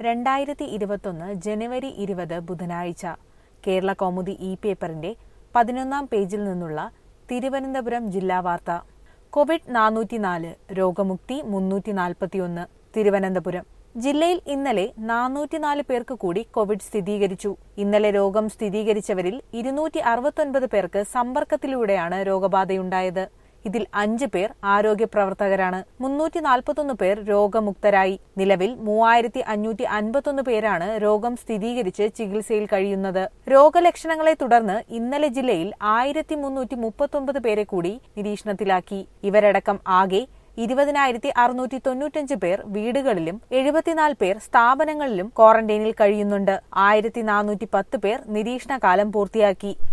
രണ്ടായിരത്തി ഇരുപത്തൊന്ന് ജനുവരി ഇരുപത് ബുധനാഴ്ച കേരള കൗമുദി ഇ പേപ്പറിന്റെ പതിനൊന്നാം പേജിൽ നിന്നുള്ള തിരുവനന്തപുരം ജില്ലാ വാർത്ത കോവിഡ് നാനൂറ്റിനാല് രോഗമുക്തി മുന്നൂറ്റി നാൽപ്പത്തിയൊന്ന് തിരുവനന്തപുരം ജില്ലയിൽ ഇന്നലെ നാനൂറ്റിനാല് പേർക്ക് കൂടി കോവിഡ് സ്ഥിരീകരിച്ചു ഇന്നലെ രോഗം സ്ഥിരീകരിച്ചവരിൽ ഇരുന്നൂറ്റി അറുപത്തൊൻപത് പേർക്ക് സമ്പർക്കത്തിലൂടെയാണ് രോഗബാധയുണ്ടായത് ഇതിൽ അഞ്ച് പേർ ആരോഗ്യ പ്രവർത്തകരാണ് മുന്നൂറ്റി നാൽപ്പത്തൊന്ന് പേർ രോഗമുക്തരായി നിലവിൽ മൂവായിരത്തി അഞ്ഞൂറ്റി അൻപത്തൊന്ന് പേരാണ് രോഗം സ്ഥിരീകരിച്ച് ചികിത്സയിൽ കഴിയുന്നത് രോഗലക്ഷണങ്ങളെ തുടർന്ന് ഇന്നലെ ജില്ലയിൽ ആയിരത്തി മുന്നൂറ്റി മുപ്പത്തൊമ്പത് പേരെ കൂടി നിരീക്ഷണത്തിലാക്കി ഇവരടക്കം ആകെ ഇരുപതിനായിരത്തി അറുന്നൂറ്റി തൊണ്ണൂറ്റഞ്ച് പേർ വീടുകളിലും എഴുപത്തിനാല് പേർ സ്ഥാപനങ്ങളിലും ക്വാറന്റൈനിൽ കഴിയുന്നുണ്ട് ആയിരത്തി നാനൂറ്റി പത്ത് പേർ നിരീക്ഷണകാലം പൂർത്തിയാക്കി